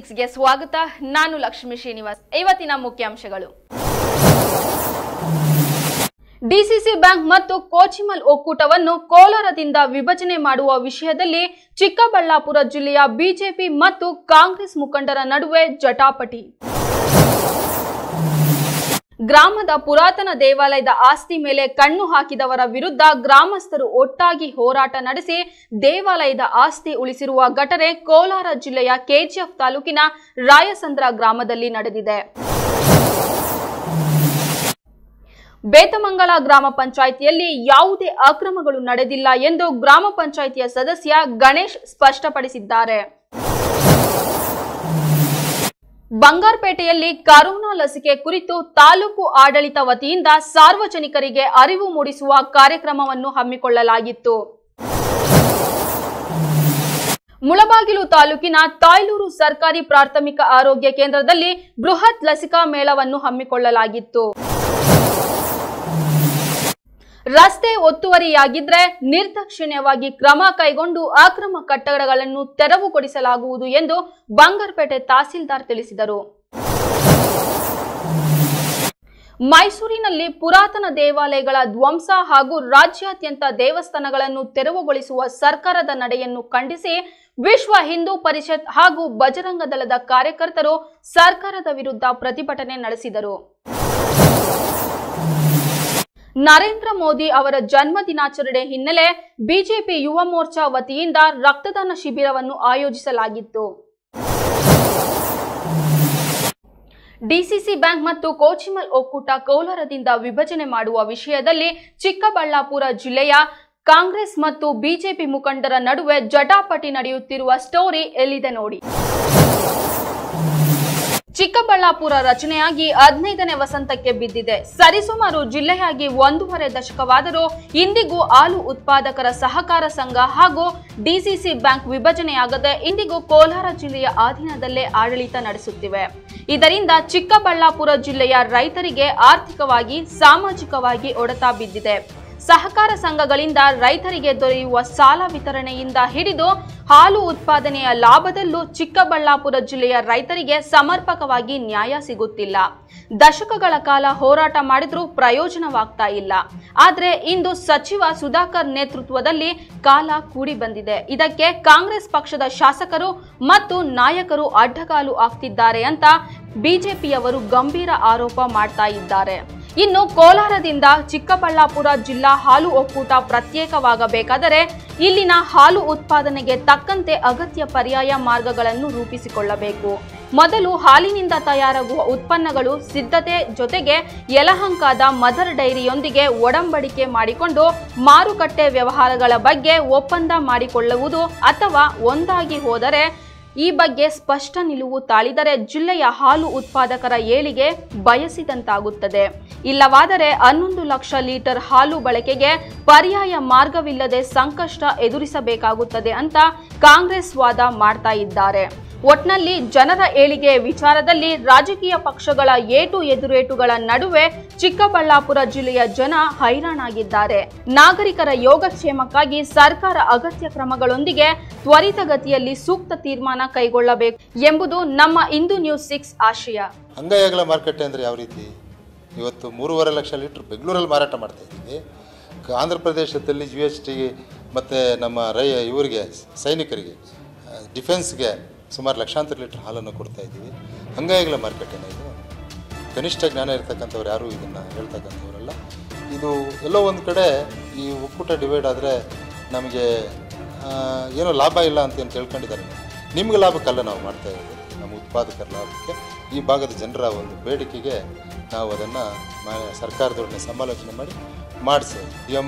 ಸಿಕ್ಸ್ಗೆ ಸ್ವಾಗತ ನಾನು ಲಕ್ಷ್ಮೀ ಶ್ರೀನಿವಾಸ್ ಇವತ್ತಿನ ಮುಖ್ಯಾಂಶಗಳು ಡಿಸಿಸಿ ಬ್ಯಾಂಕ್ ಮತ್ತು ಕೋಚಿಮಲ್ ಒಕ್ಕೂಟವನ್ನು ಕೋಲಾರದಿಂದ ವಿಭಜನೆ ಮಾಡುವ ವಿಷಯದಲ್ಲಿ ಚಿಕ್ಕಬಳ್ಳಾಪುರ ಜಿಲ್ಲೆಯ ಬಿಜೆಪಿ ಮತ್ತು ಕಾಂಗ್ರೆಸ್ ಮುಖಂಡರ ನಡುವೆ ಜಟಾಪಟಿ ಗ್ರಾಮದ ಪುರಾತನ ದೇವಾಲಯದ ಆಸ್ತಿ ಮೇಲೆ ಕಣ್ಣು ಹಾಕಿದವರ ವಿರುದ್ಧ ಗ್ರಾಮಸ್ಥರು ಒಟ್ಟಾಗಿ ಹೋರಾಟ ನಡೆಸಿ ದೇವಾಲಯದ ಆಸ್ತಿ ಉಳಿಸಿರುವ ಘಟನೆ ಕೋಲಾರ ಜಿಲ್ಲೆಯ ಕೆಜಿಎಫ್ ತಾಲೂಕಿನ ರಾಯಸಂದ್ರ ಗ್ರಾಮದಲ್ಲಿ ನಡೆದಿದೆ ಬೇತಮಂಗಲ ಗ್ರಾಮ ಪಂಚಾಯಿತಿಯಲ್ಲಿ ಯಾವುದೇ ಅಕ್ರಮಗಳು ನಡೆದಿಲ್ಲ ಎಂದು ಗ್ರಾಮ ಪಂಚಾಯಿತಿಯ ಸದಸ್ಯ ಗಣೇಶ್ ಸ್ಪಷ್ಟಪಡಿಸಿದ್ದಾರೆ ಬಂಗಾರಪೇಟೆಯಲ್ಲಿ ಕರೋನಾ ಲಸಿಕೆ ಕುರಿತು ತಾಲೂಕು ಆಡಳಿತ ವತಿಯಿಂದ ಸಾರ್ವಜನಿಕರಿಗೆ ಅರಿವು ಮೂಡಿಸುವ ಕಾರ್ಯಕ್ರಮವನ್ನು ಹಮ್ಮಿಕೊಳ್ಳಲಾಗಿತ್ತು ಮುಳಬಾಗಿಲು ತಾಲೂಕಿನ ತಾಯ್ಲೂರು ಸರ್ಕಾರಿ ಪ್ರಾಥಮಿಕ ಆರೋಗ್ಯ ಕೇಂದ್ರದಲ್ಲಿ ಬೃಹತ್ ಲಸಿಕಾ ಮೇಳವನ್ನು ಹಮ್ಮಿಕೊಳ್ಳಲಾಗಿತ್ತು ರಸ್ತೆ ಒತ್ತುವರಿಯಾಗಿದ್ರೆ ನಿರ್ದಾಕ್ಷಿಣ್ಯವಾಗಿ ಕ್ರಮ ಕೈಗೊಂಡು ಅಕ್ರಮ ಕಟ್ಟಡಗಳನ್ನು ತೆರವುಗೊಳಿಸಲಾಗುವುದು ಎಂದು ಬಂಗಾರಪೇಟೆ ತಹಸೀಲ್ದಾರ್ ತಿಳಿಸಿದರು ಮೈಸೂರಿನಲ್ಲಿ ಪುರಾತನ ದೇವಾಲಯಗಳ ಧ್ವಂಸ ಹಾಗೂ ರಾಜ್ಯಾದ್ಯಂತ ದೇವಸ್ಥಾನಗಳನ್ನು ತೆರವುಗೊಳಿಸುವ ಸರ್ಕಾರದ ನಡೆಯನ್ನು ಖಂಡಿಸಿ ವಿಶ್ವ ಹಿಂದೂ ಪರಿಷತ್ ಹಾಗೂ ಬಜರಂಗ ದಳದ ಕಾರ್ಯಕರ್ತರು ಸರ್ಕಾರದ ವಿರುದ್ಧ ಪ್ರತಿಭಟನೆ ನಡೆಸಿದರು ನರೇಂದ್ರ ಮೋದಿ ಅವರ ಜನ್ಮ ದಿನಾಚರಣೆ ಹಿನ್ನೆಲೆ ಬಿಜೆಪಿ ಯುವ ಮೋರ್ಚಾ ವತಿಯಿಂದ ರಕ್ತದಾನ ಶಿಬಿರವನ್ನು ಆಯೋಜಿಸಲಾಗಿತ್ತು ಡಿಸಿಸಿ ಬ್ಯಾಂಕ್ ಮತ್ತು ಕೋಚಿಮಲ್ ಒಕ್ಕೂಟ ಕೋಲಾರದಿಂದ ವಿಭಜನೆ ಮಾಡುವ ವಿಷಯದಲ್ಲಿ ಚಿಕ್ಕಬಳ್ಳಾಪುರ ಜಿಲ್ಲೆಯ ಕಾಂಗ್ರೆಸ್ ಮತ್ತು ಬಿಜೆಪಿ ಮುಖಂಡರ ನಡುವೆ ಜಟಾಪಟಿ ನಡೆಯುತ್ತಿರುವ ಸ್ಟೋರಿ ಎಲ್ಲಿದೆ ನೋಡಿ ಚಿಕ್ಕಬಳ್ಳಾಪುರ ರಚನೆಯಾಗಿ ಹದಿನೈದನೇ ವಸಂತಕ್ಕೆ ಬಿದ್ದಿದೆ ಸರಿಸುಮಾರು ಜಿಲ್ಲೆಯಾಗಿ ಒಂದೂವರೆ ದಶಕವಾದರೂ ಇಂದಿಗೂ ಹಾಲು ಉತ್ಪಾದಕರ ಸಹಕಾರ ಸಂಘ ಹಾಗೂ ಡಿಸಿಸಿ ಬ್ಯಾಂಕ್ ವಿಭಜನೆಯಾಗದೆ ಇಂದಿಗೂ ಕೋಲಾರ ಜಿಲ್ಲೆಯ ಅಧೀನದಲ್ಲೇ ಆಡಳಿತ ನಡೆಸುತ್ತಿವೆ ಇದರಿಂದ ಚಿಕ್ಕಬಳ್ಳಾಪುರ ಜಿಲ್ಲೆಯ ರೈತರಿಗೆ ಆರ್ಥಿಕವಾಗಿ ಸಾಮಾಜಿಕವಾಗಿ ಹೊಡೆತ ಬಿದ್ದಿದೆ ಸಹಕಾರ ಸಂಘಗಳಿಂದ ರೈತರಿಗೆ ದೊರೆಯುವ ಸಾಲ ವಿತರಣೆಯಿಂದ ಹಿಡಿದು ಹಾಲು ಉತ್ಪಾದನೆಯ ಲಾಭದಲ್ಲೂ ಚಿಕ್ಕಬಳ್ಳಾಪುರ ಜಿಲ್ಲೆಯ ರೈತರಿಗೆ ಸಮರ್ಪಕವಾಗಿ ನ್ಯಾಯ ಸಿಗುತ್ತಿಲ್ಲ ದಶಕಗಳ ಕಾಲ ಹೋರಾಟ ಮಾಡಿದ್ರೂ ಪ್ರಯೋಜನವಾಗ್ತಾ ಇಲ್ಲ ಆದ್ರೆ ಇಂದು ಸಚಿವ ಸುಧಾಕರ್ ನೇತೃತ್ವದಲ್ಲಿ ಕಾಲ ಕೂಡಿ ಬಂದಿದೆ ಇದಕ್ಕೆ ಕಾಂಗ್ರೆಸ್ ಪಕ್ಷದ ಶಾಸಕರು ಮತ್ತು ನಾಯಕರು ಅಡ್ಡಗಾಲು ಆಗ್ತಿದ್ದಾರೆ ಅಂತ ಬಿಜೆಪಿಯವರು ಗಂಭೀರ ಆರೋಪ ಮಾಡ್ತಾ ಇದ್ದಾರೆ ಇನ್ನು ಕೋಲಾರದಿಂದ ಚಿಕ್ಕಬಳ್ಳಾಪುರ ಜಿಲ್ಲಾ ಹಾಲು ಒಕ್ಕೂಟ ಪ್ರತ್ಯೇಕವಾಗಬೇಕಾದರೆ ಇಲ್ಲಿನ ಹಾಲು ಉತ್ಪಾದನೆಗೆ ತಕ್ಕಂತೆ ಅಗತ್ಯ ಪರ್ಯಾಯ ಮಾರ್ಗಗಳನ್ನು ರೂಪಿಸಿಕೊಳ್ಳಬೇಕು ಮೊದಲು ಹಾಲಿನಿಂದ ತಯಾರಾಗುವ ಉತ್ಪನ್ನಗಳು ಸಿದ್ಧತೆ ಜೊತೆಗೆ ಯಲಹಂಕದ ಮದರ್ ಡೈರಿಯೊಂದಿಗೆ ಒಡಂಬಡಿಕೆ ಮಾಡಿಕೊಂಡು ಮಾರುಕಟ್ಟೆ ವ್ಯವಹಾರಗಳ ಬಗ್ಗೆ ಒಪ್ಪಂದ ಮಾಡಿಕೊಳ್ಳುವುದು ಅಥವಾ ಒಂದಾಗಿ ಹೋದರೆ ಈ ಬಗ್ಗೆ ಸ್ಪಷ್ಟ ನಿಲುವು ತಾಳಿದರೆ ಜಿಲ್ಲೆಯ ಹಾಲು ಉತ್ಪಾದಕರ ಏಳಿಗೆ ಬಯಸಿದಂತಾಗುತ್ತದೆ ಇಲ್ಲವಾದರೆ ಹನ್ನೊಂದು ಲಕ್ಷ ಲೀಟರ್ ಹಾಲು ಬಳಕೆಗೆ ಪರ್ಯಾಯ ಮಾರ್ಗವಿಲ್ಲದೆ ಸಂಕಷ್ಟ ಎದುರಿಸಬೇಕಾಗುತ್ತದೆ ಅಂತ ಕಾಂಗ್ರೆಸ್ ವಾದ ಮಾಡ್ತಾ ಇದ್ದಾರೆ ಒಟ್ನಲ್ಲಿ ಜನರ ಏಳಿಗೆ ವಿಚಾರದಲ್ಲಿ ರಾಜಕೀಯ ಪಕ್ಷಗಳ ಏಟು ಎದುರೇಟುಗಳ ನಡುವೆ ಚಿಕ್ಕಬಳ್ಳಾಪುರ ಜಿಲ್ಲೆಯ ಜನ ಹೈರಾಣಾಗಿದ್ದಾರೆ ನಾಗರಿಕರ ಯೋಗಕ್ಷೇಮಕ್ಕಾಗಿ ಸರ್ಕಾರ ಅಗತ್ಯ ಕ್ರಮಗಳೊಂದಿಗೆ ತ್ವರಿತಗತಿಯಲ್ಲಿ ಸೂಕ್ತ ತೀರ್ಮಾನ ಕೈಗೊಳ್ಳಬೇಕು ಎಂಬುದು ನಮ್ಮ ಇಂದು ನ್ಯೂಸ್ ಸಿಕ್ಸ್ ಆಶಯ ಅಂಗೈಯಗಲ ಮಾರುಕಟ್ಟೆ ಅಂದರೆ ಯಾವ ರೀತಿ ಇವತ್ತು ಮೂರುವರೆ ಲಕ್ಷ ಲೀಟ್ರ್ ಬೆಂಗಳೂರಲ್ಲಿ ಮಾರಾಟ ಮಾಡ್ತಾ ಇದ್ದೀವಿ ಕ- ಆಂಧ್ರ ಪ್ರದೇಶದಲ್ಲಿ ಯು ಎಸ್ ಟಿ ಮತ್ತು ನಮ್ಮ ರೈ ಇವರಿಗೆ ಸೈನಿಕರಿಗೆ ಆ, ಡಿಫೆನ್ಸ್ಗೆ ಸುಮಾರು ಲಕ್ಷಾಂತರ ಲೀಟ್ರ್ ಹಾಲನ್ನು ಕೊಡ್ತಾ ಇದ್ದೀವಿ ಅಂಗೈಯಗಲ ಮಾರುಕಟ್ಟೆನ ಇದು ಕನಿಷ್ಠ ಜ್ಞಾನ ಇರ್ತಕ್ಕಂಥವ್ರು ಯಾರೂ ಇದನ್ನು ಹೇಳ್ತಕ್ಕಂಥವ್ರಲ್ಲ ಇದು ಎಲ್ಲೋ ಒಂದು ಕಡೆ ಈ ಒಕ್ಕೂಟ ಡಿವೈಡ್ ಆದರೆ ನಮಗೆ ಆ, ಏನೋ ಲಾಭ ಇಲ್ಲ ಅಂತ ಏನು ತಿಳ್ಕೊಂಡಿದ್ದಾರೆ ನಿಮ್ಗೆ ಲಾಭಕ್ಕಲ್ಲ ನಾವು ಮಾಡ್ತಾ ಇರೋದು ನಮ್ಮ ಉತ್ಪಾದಕರ ಲಾಭಕ್ಕೆ ಈ ಭಾಗದ ಜನರ ಒಂದು ಬೇಡಿಕೆಗೆ ನಾವು ಅದನ್ನು ಸರ್ಕಾರದೊಡನೆ ಸಮಾಲೋಚನೆ ಮಾಡಿ ಮಾಡಿಸಿ ಎಮ್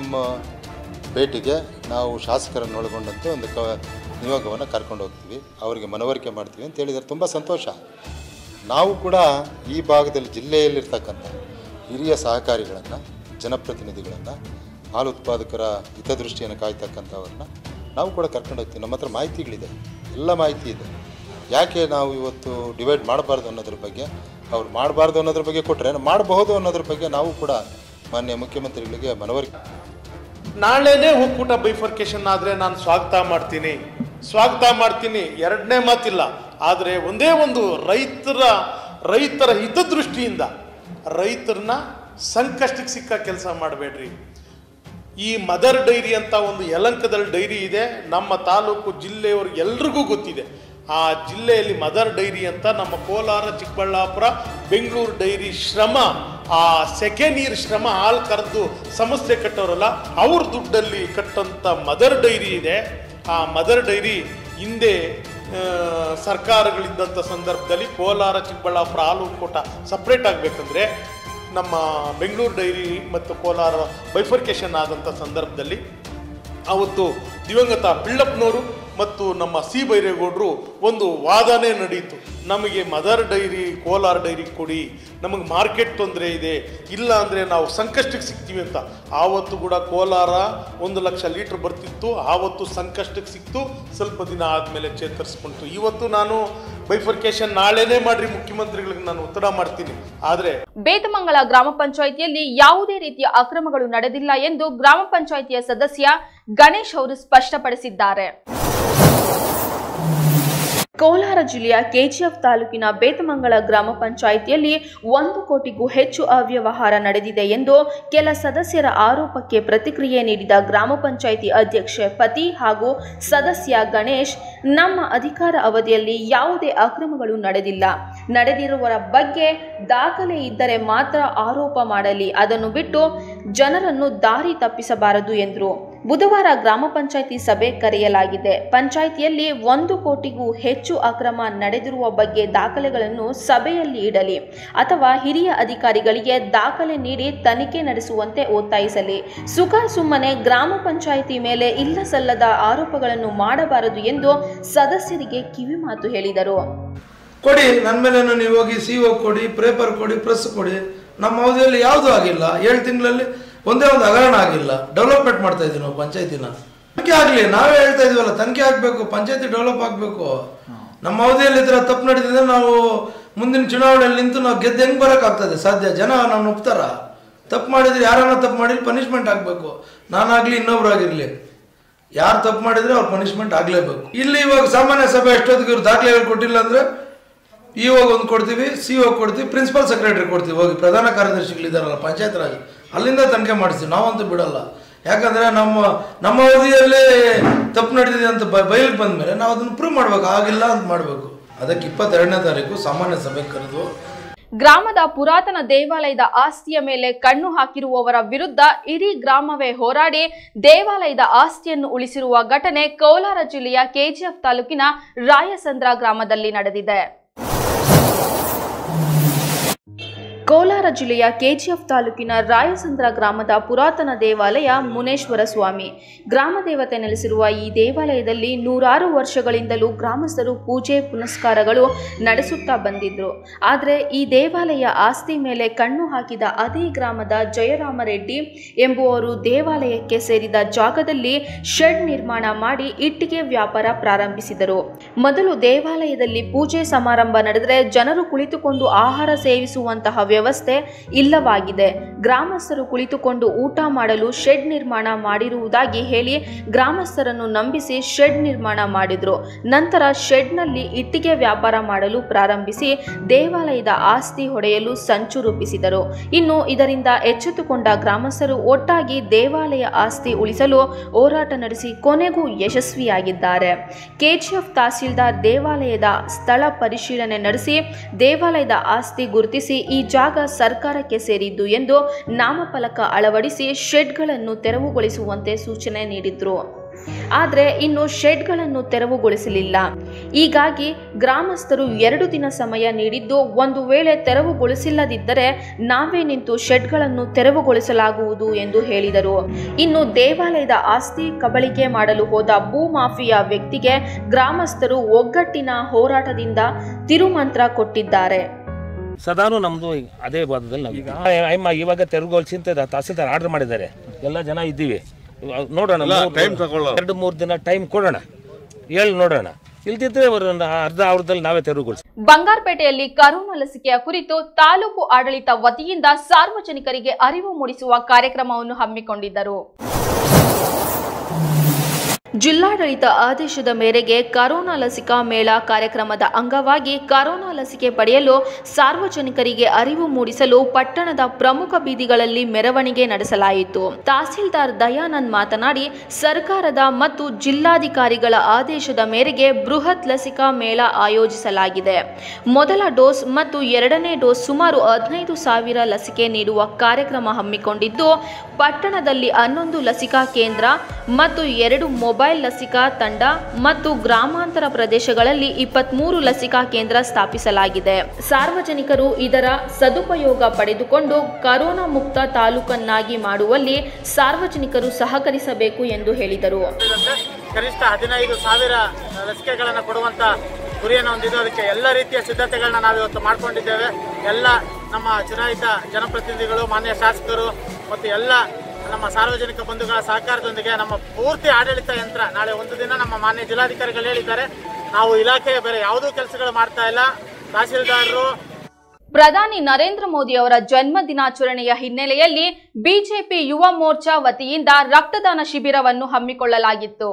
ಭೇಟಿಗೆ ನಾವು ಶಾಸಕರನ್ನು ಒಳಗೊಂಡಂತೆ ಒಂದು ಕ ನಿಯೋಗವನ್ನು ಕರ್ಕೊಂಡು ಹೋಗ್ತೀವಿ ಅವರಿಗೆ ಮನವರಿಕೆ ಮಾಡ್ತೀವಿ ಅಂತ ಹೇಳಿದ್ದಾರೆ ತುಂಬ ಸಂತೋಷ ನಾವು ಕೂಡ ಈ ಭಾಗದಲ್ಲಿ ಜಿಲ್ಲೆಯಲ್ಲಿರ್ತಕ್ಕಂಥ ಹಿರಿಯ ಸಹಕಾರಿಗಳನ್ನು ಜನಪ್ರತಿನಿಧಿಗಳನ್ನು ಹಾಲು ಉತ್ಪಾದಕರ ಹಿತದೃಷ್ಟಿಯನ್ನು ಕಾಯ್ತಕ್ಕಂಥವ್ರನ್ನ ನಾವು ಕೂಡ ಕರ್ಕೊಂಡು ಹೋಗ್ತೀವಿ ನಮ್ಮ ಹತ್ರ ಮಾಹಿತಿಗಳಿದೆ ಎಲ್ಲ ಮಾಹಿತಿ ಇದೆ ಯಾಕೆ ನಾವು ಇವತ್ತು ಡಿವೈಡ್ ಮಾಡಬಾರ್ದು ಅನ್ನೋದ್ರ ಬಗ್ಗೆ ಅವ್ರು ಮಾಡಬಾರ್ದು ಅನ್ನೋದ್ರ ಬಗ್ಗೆ ಕೊಟ್ಟರೆ ಮಾಡಬಹುದು ಅನ್ನೋದ್ರ ಬಗ್ಗೆ ನಾವು ಕೂಡ ಮಾನ್ಯ ಮುಖ್ಯಮಂತ್ರಿಗಳಿಗೆ ಮನವರಿಕೆ ನಾಳೆನೇ ಒಕ್ಕೂಟ ಬೈಫರ್ಕೇಶನ್ ಆದರೆ ನಾನು ಸ್ವಾಗತ ಮಾಡ್ತೀನಿ ಸ್ವಾಗತ ಮಾಡ್ತೀನಿ ಎರಡನೇ ಮಾತಿಲ್ಲ ಆದರೆ ಒಂದೇ ಒಂದು ರೈತರ ರೈತರ ಹಿತದೃಷ್ಟಿಯಿಂದ ರೈತರನ್ನ ಸಂಕಷ್ಟಕ್ಕೆ ಸಿಕ್ಕ ಕೆಲಸ ಮಾಡಬೇಡ್ರಿ ಈ ಮದರ್ ಡೈರಿ ಅಂತ ಒಂದು ಯಲಂಕದಲ್ಲಿ ಡೈರಿ ಇದೆ ನಮ್ಮ ತಾಲೂಕು ಜಿಲ್ಲೆಯವ್ರಿಗೆ ಎಲ್ರಿಗೂ ಗೊತ್ತಿದೆ ಆ ಜಿಲ್ಲೆಯಲ್ಲಿ ಮದರ್ ಡೈರಿ ಅಂತ ನಮ್ಮ ಕೋಲಾರ ಚಿಕ್ಕಬಳ್ಳಾಪುರ ಬೆಂಗಳೂರು ಡೈರಿ ಶ್ರಮ ಆ ಸೆಕೆ ನೀರು ಶ್ರಮ ಹಾಲು ಕರೆದು ಸಂಸ್ಥೆ ಕಟ್ಟೋರಲ್ಲ ಅವ್ರ ದುಡ್ಡಲ್ಲಿ ಕಟ್ಟಂಥ ಮದರ್ ಡೈರಿ ಇದೆ ಆ ಮದರ್ ಡೈರಿ ಹಿಂದೆ ಆ, ಸರ್ಕಾರಗಳಿದ್ದಂಥ ಸಂದರ್ಭದಲ್ಲಿ ಕೋಲಾರ ಚಿಕ್ಕಬಳ್ಳಾಪುರ ಹಾಲು ಒಕ್ಕೂಟ ಸಪ್ರೇಟ್ ಆಗಬೇಕಂದ್ರೆ ನಮ್ಮ ಬೆಂಗಳೂರು ಡೈರಿ ಮತ್ತು ಕೋಲಾರ ಬೈಫರ್ಕೇಶನ್ ಆದಂಥ ಸಂದರ್ಭದಲ್ಲಿ ಅವತ್ತು ದಿವಂಗತ ಪಿಳ್ಳಪ್ಪನವರು ಮತ್ತು ನಮ್ಮ ಸಿ ಬೈರೇಗೌಡರು ಒಂದು ವಾದನೆ ನಡೀತು ನಮಗೆ ಮದರ್ ಡೈರಿ ಕೋಲಾರ ಡೈರಿ ಕೊಡಿ ನಮಗೆ ಮಾರ್ಕೆಟ್ ತೊಂದರೆ ಇದೆ ಇಲ್ಲ ಅಂದರೆ ನಾವು ಸಂಕಷ್ಟಕ್ಕೆ ಸಿಗ್ತೀವಿ ಅಂತ ಆವತ್ತು ಕೂಡ ಕೋಲಾರ ಒಂದು ಲಕ್ಷ ಲೀಟ್ರ್ ಬರ್ತಿತ್ತು ಆವತ್ತು ಸಂಕಷ್ಟಕ್ಕೆ ಸಿಕ್ತು ಸ್ವಲ್ಪ ದಿನ ಆದಮೇಲೆ ಚೇತರಿಸ್ಕೊಂತು ಇವತ್ತು ನಾನು ಬೈಫರ್ಕೇಶನ್ ನಾಳೆನೇ ಮಾಡ್ರಿ ಮುಖ್ಯಮಂತ್ರಿಗಳಿಗೆ ನಾನು ಒತ್ತಡ ಮಾಡ್ತೀನಿ ಆದರೆ ಬೇತಮಂಗಲ ಗ್ರಾಮ ಪಂಚಾಯಿತಿಯಲ್ಲಿ ಯಾವುದೇ ರೀತಿಯ ಅಕ್ರಮಗಳು ನಡೆದಿಲ್ಲ ಎಂದು ಗ್ರಾಮ ಪಂಚಾಯಿತಿಯ ಸದಸ್ಯ ಗಣೇಶ್ ಅವರು ಸ್ಪಷ್ಟಪಡಿಸಿದ್ದಾರೆ ಕೋಲಾರ ಜಿಲ್ಲೆಯ ಕೆಜಿಎಫ್ ತಾಲೂಕಿನ ಬೇತಮಂಗಲ ಗ್ರಾಮ ಪಂಚಾಯಿತಿಯಲ್ಲಿ ಒಂದು ಕೋಟಿಗೂ ಹೆಚ್ಚು ಅವ್ಯವಹಾರ ನಡೆದಿದೆ ಎಂದು ಕೆಲ ಸದಸ್ಯರ ಆರೋಪಕ್ಕೆ ಪ್ರತಿಕ್ರಿಯೆ ನೀಡಿದ ಗ್ರಾಮ ಪಂಚಾಯಿತಿ ಅಧ್ಯಕ್ಷೆ ಪತಿ ಹಾಗೂ ಸದಸ್ಯ ಗಣೇಶ್ ನಮ್ಮ ಅಧಿಕಾರ ಅವಧಿಯಲ್ಲಿ ಯಾವುದೇ ಅಕ್ರಮಗಳು ನಡೆದಿಲ್ಲ ನಡೆದಿರುವರ ಬಗ್ಗೆ ದಾಖಲೆ ಇದ್ದರೆ ಮಾತ್ರ ಆರೋಪ ಮಾಡಲಿ ಅದನ್ನು ಬಿಟ್ಟು ಜನರನ್ನು ದಾರಿ ತಪ್ಪಿಸಬಾರದು ಎಂದರು ಬುಧವಾರ ಗ್ರಾಮ ಪಂಚಾಯಿತಿ ಸಭೆ ಕರೆಯಲಾಗಿದೆ ಪಂಚಾಯಿತಿಯಲ್ಲಿ ಒಂದು ಕೋಟಿಗೂ ಹೆಚ್ಚು ಅಕ್ರಮ ನಡೆದಿರುವ ಬಗ್ಗೆ ದಾಖಲೆಗಳನ್ನು ಸಭೆಯಲ್ಲಿ ಇಡಲಿ ಅಥವಾ ಹಿರಿಯ ಅಧಿಕಾರಿಗಳಿಗೆ ದಾಖಲೆ ನೀಡಿ ತನಿಖೆ ನಡೆಸುವಂತೆ ಒತ್ತಾಯಿಸಲಿ ಸುಖ ಸುಮ್ಮನೆ ಗ್ರಾಮ ಪಂಚಾಯಿತಿ ಮೇಲೆ ಇಲ್ಲ ಸಲ್ಲದ ಆರೋಪಗಳನ್ನು ಮಾಡಬಾರದು ಎಂದು ಸದಸ್ಯರಿಗೆ ಕಿವಿಮಾತು ಹೇಳಿದರು ಕೊಡಿ ನನ್ನ ಮೇಲೇನು ನೀವು ಹೋಗಿ ಸಿ ಒ ಕೊಡಿ ಪೇಪರ್ ಕೊಡಿ ಪ್ರೆಸ್ ಕೊಡಿ ನಮ್ಮ ಅವಧಿಯಲ್ಲಿ ಯಾವುದೂ ಆಗಿಲ್ಲ ಏಳು ತಿಂಗಳಲ್ಲಿ ಒಂದೇ ಒಂದು ಹಗರಣ ಆಗಿಲ್ಲ ಡೆವಲಪ್ಮೆಂಟ್ ಮಾಡ್ತಾ ಇದ್ದೀವಿ ನಾವು ಪಂಚಾಯತಿನ ತನಿಖೆ ಆಗಲಿ ನಾವೇ ಹೇಳ್ತಾ ಇದೀವಲ್ಲ ತನಿಖೆ ಆಗಬೇಕು ಪಂಚಾಯತಿ ಡೆವಲಪ್ ಆಗಬೇಕು ನಮ್ಮ ಅವಧಿಯಲ್ಲಿ ಈ ಥರ ತಪ್ಪು ನಡೆದಿದ್ರೆ ನಾವು ಮುಂದಿನ ಚುನಾವಣೆಯಲ್ಲಿ ನಿಂತು ನಾವು ಗೆದ್ದು ಹೆಂಗೆ ಬರೋಕ್ಕಾಗ್ತದೆ ಸಾಧ್ಯ ಜನ ನಾವು ಒಪ್ತಾರ ತಪ್ಪು ಮಾಡಿದ್ರೆ ಯಾರನ್ನ ತಪ್ಪು ಮಾಡಿದ್ರೆ ಪನಿಷ್ಮೆಂಟ್ ಆಗಬೇಕು ನಾನಾಗಲಿ ಇನ್ನೊಬ್ರು ಆಗಿರಲಿ ಯಾರು ತಪ್ಪು ಮಾಡಿದ್ರೆ ಅವ್ರು ಪನಿಷ್ಮೆಂಟ್ ಆಗಲೇಬೇಕು ಇಲ್ಲಿ ಇವಾಗ ಸಾಮಾನ್ಯ ಸಭೆ ಎಷ್ಟೊತ್ತಿಗೆ ಇವ್ರು ದಾಖಲೆಗಳು ಕೊಟ್ಟಿಲ್ಲ ಅಂದ್ರೆ ಇವಾಗ ಒಂದು ಕೊಡ್ತೀವಿ ಸಿ ಒ ಕೊಡ್ತೀವಿ ಪ್ರಿನ್ಸಿಪಲ್ ಸೆಕ್ರೆಟರಿ ಕೊಡ್ತೀವಿ ಹೋಗಿ ಪ್ರಧಾನ ಕಾರ್ಯದರ್ಶಿಗಳಿದಾರಲ್ಲ ಪಂಚಾಯತ್ ರಾಜ್ ಅಲ್ಲಿಂದ ತನಿಖೆ ಮಾಡಿಸ್ತೀವಿ ನಾವಂತೂ ಬಿಡಲ್ಲ ಯಾಕಂದ್ರೆ ನಮ್ಮ ನಮ್ಮ ಅವಧಿಯಲ್ಲೇ ತಪ್ಪು ನಡೆದಿದೆ ಅಂತ ಬ ಬಯಲಿಗೆ ಬಂದ್ಮೇಲೆ ನಾವು ಅದನ್ನು ಪ್ರೂವ್ ಮಾಡ್ಬೇಕು ಆಗಿಲ್ಲ ಅಂತ ಮಾಡಬೇಕು ಅದಕ್ಕೆ ಇಪ್ಪತ್ತೆರಡನೇ ತಾರೀಕು ಸಾಮಾನ್ಯ ಸಭೆ ಕರೆದು ಗ್ರಾಮದ ಪುರಾತನ ದೇವಾಲಯದ ಆಸ್ತಿಯ ಮೇಲೆ ಕಣ್ಣು ಹಾಕಿರುವವರ ವಿರುದ್ಧ ಇಡೀ ಗ್ರಾಮವೇ ಹೋರಾಡಿ ದೇವಾಲಯದ ಆಸ್ತಿಯನ್ನು ಉಳಿಸಿರುವ ಘಟನೆ ಕೋಲಾರ ಜಿಲ್ಲೆಯ ಕೆಜಿಎಫ್ ತಾಲೂಕಿನ ರಾಯಸಂದ್ರ ಗ್ರಾಮದಲ್ಲಿ ನಡೆದಿದೆ ಕೋಲಾರ ಜಿಲ್ಲೆಯ ಕೆಜಿಎಫ್ ತಾಲೂಕಿನ ರಾಯಸಂದ್ರ ಗ್ರಾಮದ ಪುರಾತನ ದೇವಾಲಯ ಮುನೇಶ್ವರ ಸ್ವಾಮಿ ಗ್ರಾಮ ದೇವತೆ ನೆಲೆಸಿರುವ ಈ ದೇವಾಲಯದಲ್ಲಿ ನೂರಾರು ವರ್ಷಗಳಿಂದಲೂ ಗ್ರಾಮಸ್ಥರು ಪೂಜೆ ಪುನಸ್ಕಾರಗಳು ನಡೆಸುತ್ತಾ ಬಂದಿದ್ರು ಆದರೆ ಈ ದೇವಾಲಯ ಆಸ್ತಿ ಮೇಲೆ ಕಣ್ಣು ಹಾಕಿದ ಅದೇ ಗ್ರಾಮದ ಜಯರಾಮರೆಡ್ಡಿ ಎಂಬುವರು ದೇವಾಲಯಕ್ಕೆ ಸೇರಿದ ಜಾಗದಲ್ಲಿ ಶೆಡ್ ನಿರ್ಮಾಣ ಮಾಡಿ ಇಟ್ಟಿಗೆ ವ್ಯಾಪಾರ ಪ್ರಾರಂಭಿಸಿದರು ಮೊದಲು ದೇವಾಲಯದಲ್ಲಿ ಪೂಜೆ ಸಮಾರಂಭ ನಡೆದರೆ ಜನರು ಕುಳಿತುಕೊಂಡು ಆಹಾರ ಸೇವಿಸುವಂತಹ ವ್ಯವಸ್ಥೆ ಇಲ್ಲವಾಗಿದೆ ಗ್ರಾಮಸ್ಥರು ಕುಳಿತುಕೊಂಡು ಊಟ ಮಾಡಲು ಶೆಡ್ ನಿರ್ಮಾಣ ಮಾಡಿರುವುದಾಗಿ ಹೇಳಿ ಗ್ರಾಮಸ್ಥರನ್ನು ನಂಬಿಸಿ ಶೆಡ್ ನಿರ್ಮಾಣ ಮಾಡಿದ್ರು ನಂತರ ಶೆಡ್ನಲ್ಲಿ ಇಟ್ಟಿಗೆ ವ್ಯಾಪಾರ ಮಾಡಲು ಪ್ರಾರಂಭಿಸಿ ದೇವಾಲಯದ ಆಸ್ತಿ ಹೊಡೆಯಲು ಸಂಚು ರೂಪಿಸಿದರು ಇನ್ನು ಇದರಿಂದ ಎಚ್ಚೆತ್ತುಕೊಂಡ ಗ್ರಾಮಸ್ಥರು ಒಟ್ಟಾಗಿ ದೇವಾಲಯ ಆಸ್ತಿ ಉಳಿಸಲು ಹೋರಾಟ ನಡೆಸಿ ಕೊನೆಗೂ ಯಶಸ್ವಿಯಾಗಿದ್ದಾರೆ ಕೆಜಿಎಫ್ ತಹಸೀಲ್ದಾರ್ ದೇವಾಲಯದ ಸ್ಥಳ ಪರಿಶೀಲನೆ ನಡೆಸಿ ದೇವಾಲಯದ ಆಸ್ತಿ ಗುರುತಿಸಿ ಈ ಜಾಗ ಸರ್ಕಾರಕ್ಕೆ ಸೇರಿದ್ದು ಎಂದು ನಾಮಫಲಕ ಅಳವಡಿಸಿ ಶೆಡ್ಗಳನ್ನು ತೆರವುಗೊಳಿಸುವಂತೆ ಸೂಚನೆ ನೀಡಿದ್ರು ಆದರೆ ಇನ್ನು ಶೆಡ್ಗಳನ್ನು ತೆರವುಗೊಳಿಸಲಿಲ್ಲ ಹೀಗಾಗಿ ಗ್ರಾಮಸ್ಥರು ಎರಡು ದಿನ ಸಮಯ ನೀಡಿದ್ದು ಒಂದು ವೇಳೆ ತೆರವುಗೊಳಿಸಿಲ್ಲದಿದ್ದರೆ ನಾವೇ ನಿಂತು ಶೆಡ್ಗಳನ್ನು ತೆರವುಗೊಳಿಸಲಾಗುವುದು ಎಂದು ಹೇಳಿದರು ಇನ್ನು ದೇವಾಲಯದ ಆಸ್ತಿ ಕಬಳಿಕೆ ಮಾಡಲು ಹೋದ ಭೂ ಮಾಫಿಯಾ ವ್ಯಕ್ತಿಗೆ ಗ್ರಾಮಸ್ಥರು ಒಗ್ಗಟ್ಟಿನ ಹೋರಾಟದಿಂದ ತಿರುಮಂತ್ರ ಕೊಟ್ಟಿದ್ದಾರೆ ಸದಾನು ನಮ್ಮದು ಅದೇ ವಾದದಲ್ಲಿ ನಾವು ಈಗ ಅಯ್ಯಮ್ಮ ಇವಾಗ ತೆರವುಗೊಳಿಸಿ ಅಂತ ತಹಸೀಲ್ದಾರ್ ಆರ್ಡರ್ ಮಾಡಿದ್ದಾರೆ ಎಲ್ಲ ಜನ ಇದ್ದೀವಿ ಇವಾಗ ನೋಡೋಣ ಮೂರು- ಎರಡು ಮೂರು ದಿನ ಟೈಮ್ ಕೊಡೋಣ ಹೇಳಿ ನೋಡೋಣ ಇಲ್ದಿದ್ರೆ ಒಂದು ಅರ್ಧ ಅವರದಲ್ಲಿ ನಾವೇ ತೆರವುಗೊಳಿಸಿ ಬಂಗಾರಪೇಟೆಯಲ್ಲಿ ಕರೋನಾ ಲಸಿಕೆಯ ಕುರಿತು ತಾಲೂಕು ಆಡಳಿತ ವತಿಯಿಂದ ಸಾರ್ವಜನಿಕರಿಗೆ ಅರಿವು ಮೂಡಿಸುವ ಕಾರ್ಯಕ್ರಮವನ್ನು ಹಮ್ಮಿಕೊಂಡಿದ್ದರು ಜಿಲ್ಲಾಡಳಿತ ಆದೇಶದ ಮೇರೆಗೆ ಕರೋನಾ ಲಸಿಕಾ ಮೇಳ ಕಾರ್ಯಕ್ರಮದ ಅಂಗವಾಗಿ ಕರೋನಾ ಲಸಿಕೆ ಪಡೆಯಲು ಸಾರ್ವಜನಿಕರಿಗೆ ಅರಿವು ಮೂಡಿಸಲು ಪಟ್ಟಣದ ಪ್ರಮುಖ ಬೀದಿಗಳಲ್ಲಿ ಮೆರವಣಿಗೆ ನಡೆಸಲಾಯಿತು ತಹಸೀಲ್ದಾರ್ ದಯಾನಂದ್ ಮಾತನಾಡಿ ಸರ್ಕಾರದ ಮತ್ತು ಜಿಲ್ಲಾಧಿಕಾರಿಗಳ ಆದೇಶದ ಮೇರೆಗೆ ಬೃಹತ್ ಲಸಿಕಾ ಮೇಳ ಆಯೋಜಿಸಲಾಗಿದೆ ಮೊದಲ ಡೋಸ್ ಮತ್ತು ಎರಡನೇ ಡೋಸ್ ಸುಮಾರು ಹದಿನೈದು ಸಾವಿರ ಲಸಿಕೆ ನೀಡುವ ಕಾರ್ಯಕ್ರಮ ಹಮ್ಮಿಕೊಂಡಿದ್ದು ಪಟ್ಟಣದಲ್ಲಿ ಹನ್ನೊಂದು ಲಸಿಕಾ ಕೇಂದ್ರ ಮತ್ತು ಎರಡು ಮೊಬೈಲ್ ಲಸಿಕಾ ತಂಡ ಮತ್ತು ಗ್ರಾಮಾಂತರ ಪ್ರದೇಶಗಳಲ್ಲಿ ಇಪ್ಪತ್ಮೂರು ಲಸಿಕಾ ಕೇಂದ್ರ ಸ್ಥಾಪಿಸಲಾಗಿದೆ ಸಾರ್ವಜನಿಕರು ಇದರ ಸದುಪಯೋಗ ಪಡೆದುಕೊಂಡು ಕರೋನಾ ಮುಕ್ತ ತಾಲೂಕನ್ನಾಗಿ ಮಾಡುವಲ್ಲಿ ಸಾರ್ವಜನಿಕರು ಸಹಕರಿಸಬೇಕು ಎಂದು ಹೇಳಿದರು ಸೇರಿದಂತೆ ಕನಿಷ್ಠ ಹದಿನೈದು ಸಾವಿರ ಲಸಿಕೆಗಳನ್ನು ಕೊಡುವಂತ ಗುರಿಯನ್ನು ಹೊಂದಿದ್ದು ಅದಕ್ಕೆ ಎಲ್ಲ ರೀತಿಯ ಸಿದ್ಧತೆಗಳನ್ನ ನಾವಿವತ್ತು ಮಾಡಿಕೊಂಡಿದ್ದೇವೆ ಎಲ್ಲ ನಮ್ಮ ಚುನಾಯಿತ ಜನಪ್ರತಿನಿಧಿಗಳು ಮಾನ್ಯ ಶಾಸಕರು ಮತ್ತು ಎಲ್ಲ ನಮ್ಮ ಸಾರ್ವಜನಿಕ ಬಂಧುಗಳ ಸಹಕಾರದೊಂದಿಗೆ ನಮ್ಮ ಪೂರ್ತಿ ಆಡಳಿತ ಯಂತ್ರ ನಾಳೆ ಒಂದು ದಿನ ನಮ್ಮ ಮಾನ್ಯ ಜಿಲ್ಲಾಧಿಕಾರಿಗಳು ಹೇಳಿದ್ದಾರೆ ನಾವು ಇಲಾಖೆಯ ಬೇರೆ ಯಾವುದೂ ಕೆಲಸಗಳು ಮಾಡ್ತಾ ಇಲ್ಲ ತಹಸೀಲ್ದಾರರು ಪ್ರಧಾನಿ ನರೇಂದ್ರ ಮೋದಿ ಅವರ ಜನ್ಮ ದಿನಾಚರಣೆಯ ಹಿನ್ನೆಲೆಯಲ್ಲಿ ಬಿಜೆಪಿ ಯುವ ಮೋರ್ಚಾ ವತಿಯಿಂದ ರಕ್ತದಾನ ಶಿಬಿರವನ್ನು ಹಮ್ಮಿಕೊಳ್ಳಲಾಗಿತ್ತು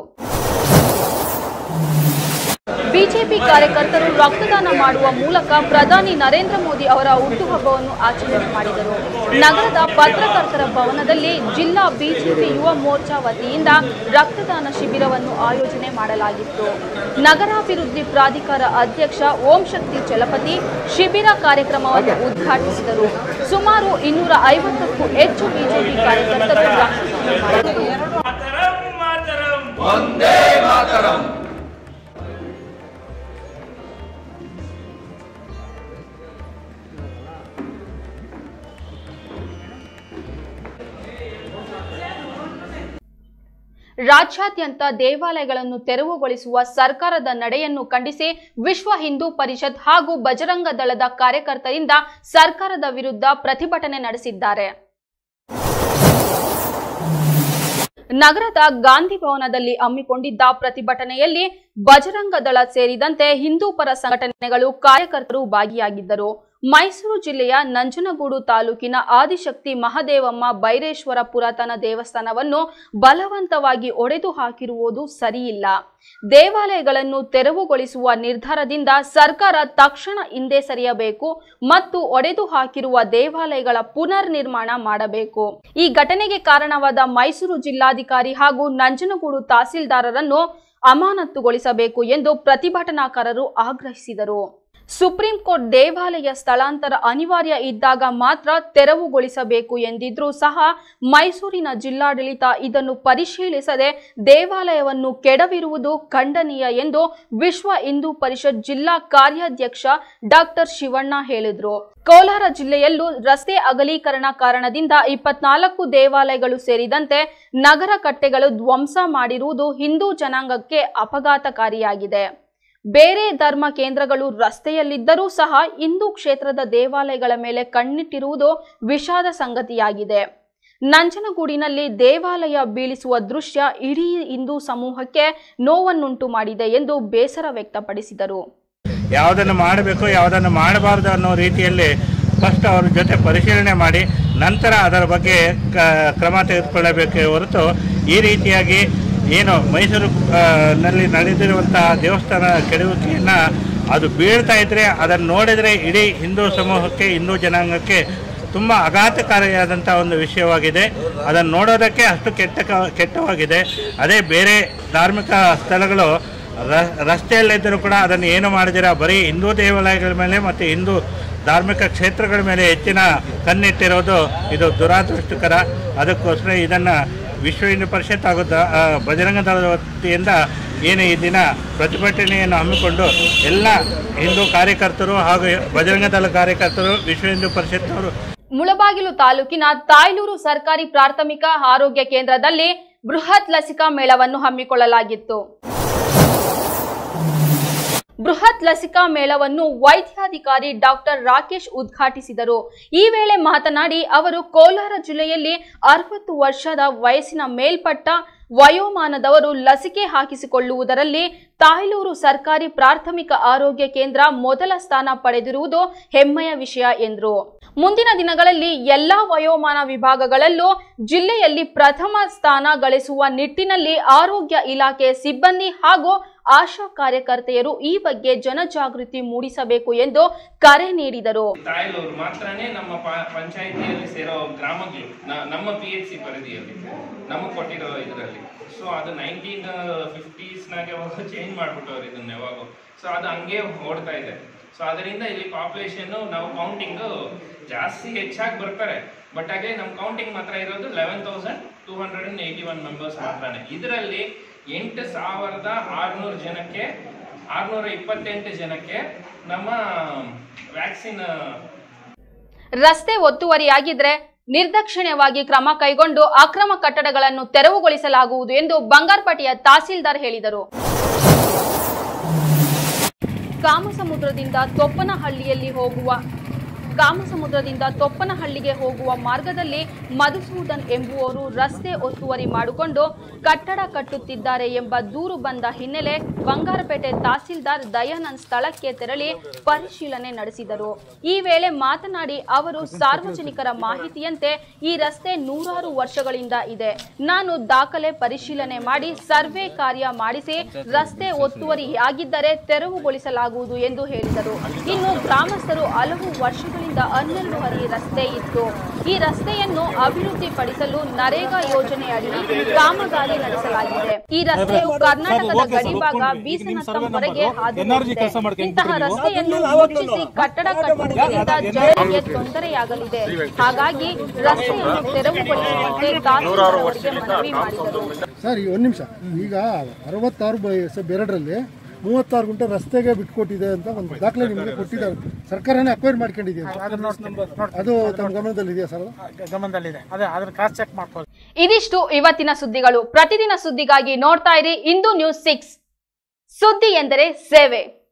ಬಿಜೆಪಿ ಕಾರ್ಯಕರ್ತರು ರಕ್ತದಾನ ಮಾಡುವ ಮೂಲಕ ಪ್ರಧಾನಿ ನರೇಂದ್ರ ಮೋದಿ ಅವರ ಹುಟ್ಟುಹಬ್ಬವನ್ನು ಆಚರಣೆ ಮಾಡಿದರು ನಗರದ ಪತ್ರಕರ್ತರ ಭವನದಲ್ಲಿ ಜಿಲ್ಲಾ ಬಿಜೆಪಿ ಯುವ ಮೋರ್ಚಾ ವತಿಯಿಂದ ರಕ್ತದಾನ ಶಿಬಿರವನ್ನು ಆಯೋಜನೆ ಮಾಡಲಾಗಿತ್ತು ನಗರಾಭಿವೃದ್ಧಿ ಪ್ರಾಧಿಕಾರ ಅಧ್ಯಕ್ಷ ಓಂ ಶಕ್ತಿ ಚಲಪತಿ ಶಿಬಿರ ಕಾರ್ಯಕ್ರಮವನ್ನು ಉದ್ಘಾಟಿಸಿದರು ಸುಮಾರು ಇನ್ನೂರ ಐವತ್ತಕ್ಕೂ ಹೆಚ್ಚು ಬಿಜೆಪಿ ಕಾರ್ಯಕರ್ತರು ರಕ್ತದಾನ ಮಾಡಿದರು ರಾಜ್ಯಾದ್ಯಂತ ದೇವಾಲಯಗಳನ್ನು ತೆರವುಗೊಳಿಸುವ ಸರ್ಕಾರದ ನಡೆಯನ್ನು ಖಂಡಿಸಿ ವಿಶ್ವ ಹಿಂದೂ ಪರಿಷತ್ ಹಾಗೂ ಬಜರಂಗ ದಳದ ಕಾರ್ಯಕರ್ತರಿಂದ ಸರ್ಕಾರದ ವಿರುದ್ಧ ಪ್ರತಿಭಟನೆ ನಡೆಸಿದ್ದಾರೆ ನಗರದ ಗಾಂಧಿ ಭವನದಲ್ಲಿ ಹಮ್ಮಿಕೊಂಡಿದ್ದ ಪ್ರತಿಭಟನೆಯಲ್ಲಿ ಬಜರಂಗ ದಳ ಸೇರಿದಂತೆ ಹಿಂದೂ ಪರ ಸಂಘಟನೆಗಳು ಕಾರ್ಯಕರ್ತರು ಭಾಗಿಯಾಗಿದ್ದರು ಮೈಸೂರು ಜಿಲ್ಲೆಯ ನಂಜನಗೂಡು ತಾಲೂಕಿನ ಆದಿಶಕ್ತಿ ಮಹದೇವಮ್ಮ ಬೈರೇಶ್ವರ ಪುರಾತನ ದೇವಸ್ಥಾನವನ್ನು ಬಲವಂತವಾಗಿ ಒಡೆದು ಹಾಕಿರುವುದು ಸರಿಯಿಲ್ಲ ದೇವಾಲಯಗಳನ್ನು ತೆರವುಗೊಳಿಸುವ ನಿರ್ಧಾರದಿಂದ ಸರ್ಕಾರ ತಕ್ಷಣ ಹಿಂದೆ ಸರಿಯಬೇಕು ಮತ್ತು ಒಡೆದು ಹಾಕಿರುವ ದೇವಾಲಯಗಳ ಪುನರ್ ನಿರ್ಮಾಣ ಮಾಡಬೇಕು ಈ ಘಟನೆಗೆ ಕಾರಣವಾದ ಮೈಸೂರು ಜಿಲ್ಲಾಧಿಕಾರಿ ಹಾಗೂ ನಂಜನಗೂಡು ತಹಸೀಲ್ದಾರರನ್ನು ಅಮಾನತುಗೊಳಿಸಬೇಕು ಎಂದು ಪ್ರತಿಭಟನಾಕಾರರು ಆಗ್ರಹಿಸಿದರು ಸುಪ್ರೀಂ ಕೋರ್ಟ್ ದೇವಾಲಯ ಸ್ಥಳಾಂತರ ಅನಿವಾರ್ಯ ಇದ್ದಾಗ ಮಾತ್ರ ತೆರವುಗೊಳಿಸಬೇಕು ಎಂದಿದ್ರೂ ಸಹ ಮೈಸೂರಿನ ಜಿಲ್ಲಾಡಳಿತ ಇದನ್ನು ಪರಿಶೀಲಿಸದೆ ದೇವಾಲಯವನ್ನು ಕೆಡವಿರುವುದು ಖಂಡನೀಯ ಎಂದು ವಿಶ್ವ ಹಿಂದೂ ಪರಿಷತ್ ಜಿಲ್ಲಾ ಕಾರ್ಯಾಧ್ಯಕ್ಷ ಡಾಕ್ಟರ್ ಶಿವಣ್ಣ ಹೇಳಿದರು ಕೋಲಾರ ಜಿಲ್ಲೆಯಲ್ಲೂ ರಸ್ತೆ ಅಗಲೀಕರಣ ಕಾರಣದಿಂದ ಇಪ್ಪತ್ನಾಲ್ಕು ದೇವಾಲಯಗಳು ಸೇರಿದಂತೆ ನಗರ ಕಟ್ಟೆಗಳು ಧ್ವಂಸ ಮಾಡಿರುವುದು ಹಿಂದೂ ಜನಾಂಗಕ್ಕೆ ಅಪಘಾತಕಾರಿಯಾಗಿದೆ ಬೇರೆ ಧರ್ಮ ಕೇಂದ್ರಗಳು ರಸ್ತೆಯಲ್ಲಿದ್ದರೂ ಸಹ ಹಿಂದೂ ಕ್ಷೇತ್ರದ ದೇವಾಲಯಗಳ ಮೇಲೆ ಕಣ್ಣಿಟ್ಟಿರುವುದು ವಿಷಾದ ಸಂಗತಿಯಾಗಿದೆ ನಂಜನಗೂಡಿನಲ್ಲಿ ದೇವಾಲಯ ಬೀಳಿಸುವ ದೃಶ್ಯ ಇಡೀ ಹಿಂದೂ ಸಮೂಹಕ್ಕೆ ನೋವನ್ನುಂಟು ಮಾಡಿದೆ ಎಂದು ಬೇಸರ ವ್ಯಕ್ತಪಡಿಸಿದರು ಯಾವುದನ್ನು ಮಾಡಬೇಕು ಯಾವುದನ್ನು ಮಾಡಬಾರ್ದು ಅನ್ನೋ ರೀತಿಯಲ್ಲಿ ಫಸ್ಟ್ ಅವ್ರ ಜೊತೆ ಪರಿಶೀಲನೆ ಮಾಡಿ ನಂತರ ಅದರ ಬಗ್ಗೆ ಕ ಕ್ರಮ ತೆಗೆದುಕೊಳ್ಳಬೇಕೇ ಹೊರತು ಈ ರೀತಿಯಾಗಿ ಏನು ಮೈಸೂರು ಆ, ನಲ್ಲಿ ನಡೆದಿರುವಂತಹ ದೇವಸ್ಥಾನ ಕೆಡವುವಿಕೆಯನ್ನು ಅದು ಬೀಳ್ತಾ ಇದ್ದರೆ ಅದನ್ನು ನೋಡಿದರೆ ಇಡೀ ಹಿಂದೂ ಸಮೂಹಕ್ಕೆ ಹಿಂದೂ ಜನಾಂಗಕ್ಕೆ ತುಂಬ ಆಘಾತಕಾರಿಯಾದಂಥ ಒಂದು ವಿಷಯವಾಗಿದೆ ಅದನ್ನು ನೋಡೋದಕ್ಕೆ ಅಷ್ಟು ಕೆಟ್ಟ ಕ- ಕೆಟ್ಟವಾಗಿದೆ ಅದೇ ಬೇರೆ ಧಾರ್ಮಿಕ ಸ್ಥಳಗಳು ರ- ರಸ್ತೆಯಲ್ಲಿದ್ದರೂ ಕೂಡ ಅದನ್ನು ಏನು ಮಾಡಿದಿರ ಬರೀ ಹಿಂದೂ ದೇವಾಲಯಗಳ ಮೇಲೆ ಮತ್ತು ಹಿಂದೂ ಧಾರ್ಮಿಕ ಕ್ಷೇತ್ರಗಳ ಮೇಲೆ ಹೆಚ್ಚಿನ ಕಣ್ಣಿಟ್ಟಿರೋದು ಇದು ದುರಾದೃಷ್ಟಕರ ಅದಕ್ಕೋಸ್ಕರ ಇದನ್ನು ವಿಶ್ವ ಹಿಂದೂ ಪರಿಷತ್ ಹಾಗೂ ದ- ಆ, ಬಜರಂಗ ದಳದ ವತಿಯಿಂದ ಏನು ಈ ದಿನ ಪ್ರತಿಭಟನೆಯನ್ನು ಹಮ್ಮಿಕೊಂಡು ಎಲ್ಲ ಹಿಂದೂ ಕಾರ್ಯಕರ್ತರು ಹಾಗೂ ಬಜರಂಗ ದಳ ಕಾರ್ಯಕರ್ತರು ವಿಶ್ವ ಹಿಂದೂ ಪರಿಷತ್ನವರು ಮುಳಬಾಗಿಲು ತಾಲೂಕಿನ ತಾಯ್ಲೂರು ಸರ್ಕಾರಿ ಪ್ರಾಥಮಿಕ ಆರೋಗ್ಯ ಕೇಂದ್ರದಲ್ಲಿ ಬೃಹತ್ ಲಸಿಕಾ ಮೇಳವನ್ನು ಹಮ್ಮಿಕೊಳ್ಳಲಾಗಿತ್ತು ಬೃಹತ್ ಲಸಿಕಾ ಮೇಳವನ್ನು ವೈದ್ಯಾಧಿಕಾರಿ ಡಾಕ್ಟರ್ ರಾಕೇಶ್ ಉದ್ಘಾಟಿಸಿದರು ಈ ವೇಳೆ ಮಾತನಾಡಿ ಅವರು ಕೋಲಾರ ಜಿಲ್ಲೆಯಲ್ಲಿ ಅರವತ್ತು ವರ್ಷದ ವಯಸ್ಸಿನ ಮೇಲ್ಪಟ್ಟ ವಯೋಮಾನದವರು ಲಸಿಕೆ ಹಾಕಿಸಿಕೊಳ್ಳುವುದರಲ್ಲಿ ತಾಯ್ಲೂರು ಸರ್ಕಾರಿ ಪ್ರಾಥಮಿಕ ಆರೋಗ್ಯ ಕೇಂದ್ರ ಮೊದಲ ಸ್ಥಾನ ಪಡೆದಿರುವುದು ಹೆಮ್ಮೆಯ ವಿಷಯ ಎಂದರು ಮುಂದಿನ ದಿನಗಳಲ್ಲಿ ಎಲ್ಲಾ ವಯೋಮಾನ ವಿಭಾಗಗಳಲ್ಲೂ ಜಿಲ್ಲೆಯಲ್ಲಿ ಪ್ರಥಮ ಸ್ಥಾನ ಗಳಿಸುವ ನಿಟ್ಟಿನಲ್ಲಿ ಆರೋಗ್ಯ ಇಲಾಖೆ ಸಿಬ್ಬಂದಿ ಹಾಗೂ ಆಶಾ ಕಾರ್ಯಕರ್ತೆಯರು ಈ ಬಗ್ಗೆ ಜನಜಾಗೃತಿ ಮೂಡಿಸಬೇಕು ಎಂದು ಕರೆ ನೀಡಿದರು ತಾಯಲೂರು ಮಾತ್ರನೇ ನಮ್ಮ ಪ- ಪಂಚಾಯಿತಿಯಲ್ಲಿ ಸೇರೋ ಗ್ರಾಮಗಳು ನ- ನಮ್ಮ ಪಿ ಎಚ್ ಸಿ ಪರಿಧಿಯಲ್ಲಿ ನಮಗೆ ಕೊಟ್ಟಿರೋ ಇದರಲ್ಲಿ ಸೊ ಅದು ನೈನ್ಟೀನ್ ಫಿಫ್ಟೀಸ್ನಾಗೆ ಚೇಂಜ್ ಮಾಡ್ಬಿಟ್ಟವ್ರು ಇದನ್ನ ಯಾವಾಗ ಸೊ ಅದು ಹಂಗೆ ಓಡ್ತಾ ಇದೆ ಸೊ ಅದರಿಂದ ಇಲ್ಲಿ ಪಾಪ್ಯುಲೇಷನ್ ನಾವು ಕೌಂಟಿಂಗ್ ಜಾಸ್ತಿ ಹೆಚ್ಚಾಗಿ ಬರ್ತಾರೆ ಬಟ್ ಹಾಗೆ ನಮ್ಮ ಕೌಂಟಿಂಗ್ ಮಾತ್ರ ಇರೋದು eleven thousand two hundred and eighty one members ಮಾತ್ರನೇ ಇದರಲ್ಲಿ ಎಂಟು ಸಾವಿರದ ಆರುನೂರು ಜನಕ್ಕೆ ಆರುನೂರ ಇಪ್ಪತ್ತೆಂಟು ಜನಕ್ಕೆ ನಮ್ಮ ವ್ಯಾಕ್ಸಿನ್ ರಸ್ತೆ ಒತ್ತುವರಿಯಾಗಿದ್ರೆ ನಿರ್ದಾಕ್ಷಿಣ್ಯವಾಗಿ ಕ್ರಮ ಕೈಗೊಂಡು ಅಕ್ರಮ ಕಟ್ಟಡಗಳನ್ನು ತೆರವುಗೊಳಿಸಲಾಗುವುದು ಎಂದು ಬಂಗಾರಪೇಟೆಯ ತಹಸೀಲ್ದಾರ್ ಹೇಳಿದರು ಕಾಮಸಮುದ್ರದಿಂದ ತೊಪ್ಪನಹಳ್ಳಿಯಲ್ಲಿ ಹೋಗುವ ಕಾಮಸಮುದ್ರದಿಂದ ತೊಪ್ಪನಹಳ್ಳಿಗೆ ಹೋಗುವ ಮಾರ್ಗದಲ್ಲಿ ಮಧುಸೂದನ್ ಎಂಬುವವರು ರಸ್ತೆ ಒತ್ತುವರಿ ಮಾಡಿಕೊಂಡು ಕಟ್ಟಡ ಕಟ್ಟುತ್ತಿದ್ದಾರೆ ಎಂಬ ದೂರು ಬಂದ ಹಿನ್ನೆಲೆ ಬಂಗಾರಪೇಟೆ ತಹಸೀಲ್ದಾರ್ ದಯಾನಂದ್ ಸ್ಥಳಕ್ಕೆ ತೆರಳಿ ಪರಿಶೀಲನೆ ನಡೆಸಿದರು ಈ ವೇಳೆ ಮಾತನಾಡಿ ಅವರು ಸಾರ್ವಜನಿಕರ ಮಾಹಿತಿಯಂತೆ ಈ ರಸ್ತೆ ನೂರಾರು ವರ್ಷಗಳಿಂದ ಇದೆ ನಾನು ದಾಖಲೆ ಪರಿಶೀಲನೆ ಮಾಡಿ ಸರ್ವೆ ಕಾರ್ಯ ಮಾಡಿಸಿ ರಸ್ತೆ ಒತ್ತುವರಿಯಾಗಿದ್ದರೆ ತೆರವುಗೊಳಿಸಲಾಗುವುದು ಎಂದು ಹೇಳಿದರು ಇನ್ನು ಗ್ರಾಮಸ್ಥರು ಹಲವು ವರ್ಷಗಳಿಂದ ಹನ್ನೆರಡು ಅಡಿ ರಸ್ತೆ ಇತ್ತು ಈ ರಸ್ತೆಯನ್ನು ಅಭಿವೃದ್ಧಿಪಡಿಸಲು ನರೇಗಾ ಯೋಜನೆಯಡಿ ಕಾಮಗಾರಿ ನಡೆಸಲಾಗಿದೆ ಈ ರಸ್ತೆಯು ಕರ್ನಾಟಕದ ಗಡಿಭಾಗ ಬೀಸನತ್ತಂವರೆಗೆ ಹಾದುಹೋಗಿದೆ ಇಂತಹ ರಸ್ತೆಯನ್ನು ಮುಚ್ಚಿಸಿ ಕಟ್ಟಡ ಕಟ್ಟುವುದರಿಂದ ಜನರಿಗೆ ತೊಂದರೆಯಾಗಲಿದೆ ಹಾಗಾಗಿ ರಸ್ತೆಯನ್ನು ತೆರವುಗೊಳಿಸುವಂತೆ ತಹಸೀಲ್ದಾರ್ ಅವರಿಗೆ ಮನವಿ ಮಾಡಿದರು ಸರ್ ಈ ಒಂದು ನಿಮಿಷ ಈಗ ಅರವತ್ತಾರು ಬೈ ಸ- ಬೆರಡರಲ್ಲಿ ಮೂವತ್ತಾರು ಗುಂಟೆ ರಸ್ತೆಗೆ ಬಿಟ್ಕೊಟ್ಟಿದೆ ಅಂತ ಒಂದು ದಾಖಲೆ ನಿಮಗೆ ಕೊಟ್ಟಿದ್ದಾರೆ ಸರ್ಕಾರನೇ ಅಕ್ವೈರ್ ಮಾಡ್ಕೊಂಡಿದೆಯಾ ಅದು ತಮ್ಮ ಗಮನದಲ್ಲಿದೆಯಾ ಸರ್ ಅದು ಗಮನದಲ್ಲಿದೆ ಅದೇ ಅದ್ರ ಕಾಸ್ಟ್ ಚೆಕ್ ಮಾಡ್ಕೊಳ್ಳಿ ಇದಿಷ್ಟು ಇವತ್ತಿನ ಸುದ್ದಿಗಳು ಪ್ರತಿದಿನ ಸುದ್ದಿಗಾಗಿ ನೋಡ್ತಾ ಇರಿ ಇಂದು ನ್ಯೂಸ್ ಸಿಕ್ಸ್ ಸುದ್ದಿ ಎಂದರೆ ಸೇವೆ